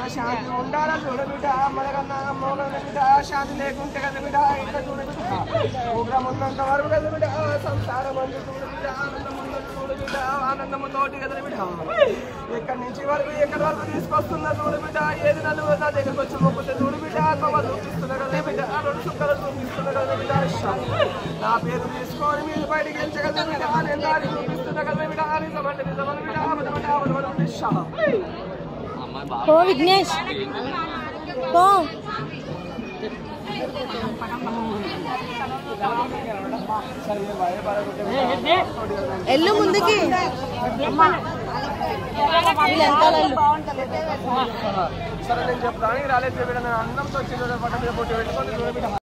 శాంతి ఉండాలా చూడ బిడ్డ మనకన్నా మోగల బిడ్డ శాంతి లేకుంటే కదా బిడ్డ ఇంకా చూడ బిడ్డ ప్రోగ్రామ్ ఉన్నంత వరకు కదా బిడ్డ సంసారం అందు చూడ బిడ్డ ఆనందం ఉన్నది చూడ బిడ్డ ఆనందము తోటి కదా బిడ్డ ఎక్కడి నుంచి వరకు ఎక్కడి వరకు తీసుకొస్తున్నా చూడ బిడ్డ ఏది నన్ను నా దగ్గరకు వచ్చి మొక్కుతే చూడు బిడ్డ ఆత్మ చూపిస్తున్నా కదా బిడ్డ ఆ రెండు సుక్కలు చూపిస్తున్నా కదా బిడ్డ నా పేరు తీసుకొని మీరు బయటికి వెళ్ళగలదు బిడ్డ నేను దారి చూపిస్తున్నా కదా బిడ్డ నిజమంటే నిజమని బిడ్డ అబద్ధమంటే అబద్ధమని బిడ్డ పో విఘ్నేష్ పో ఎల్లు ముందుకి వీళ్ళెంత సరే నేను చెప్తాను రాలేదు బిడ్డ నేను అన్నంతో వచ్చిన పట్ట మీద పొట్టి పెట్టుకొని